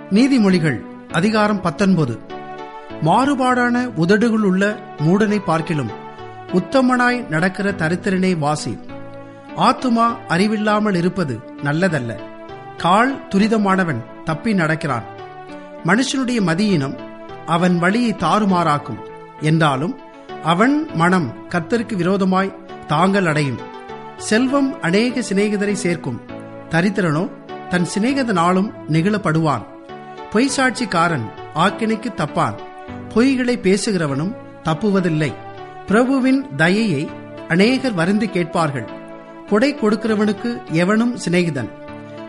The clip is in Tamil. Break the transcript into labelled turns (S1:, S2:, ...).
S1: நீதிமொழிகள் அதிகாரம் பத்தொன்பது மாறுபாடான உதடுகளுள்ள மூடனை பார்க்கிலும் உத்தமனாய் நடக்கிற தரித்திரனே வாசி ஆத்துமா அறிவில்லாமல் இருப்பது நல்லதல்ல கால் துரிதமானவன் தப்பி நடக்கிறான் மனுஷனுடைய மதியினம் அவன் வழியை தாறுமாறாக்கும் என்றாலும் அவன் மனம் கர்த்தருக்கு விரோதமாய் தாங்கள் அடையும் செல்வம் அநேக சிநேகிதரை சேர்க்கும் தரித்திரனோ தன் சிநேகித நாளும் நெகிழப்படுவான் பொய்சாட்சிக்காரன் ஆக்கினைக்கு தப்பான் பொய்களை பேசுகிறவனும் தப்புவதில்லை பிரபுவின் தயையை அநேகர் வருந்து கேட்பார்கள் கொடை கொடுக்கிறவனுக்கு எவனும் சிநேகிதன்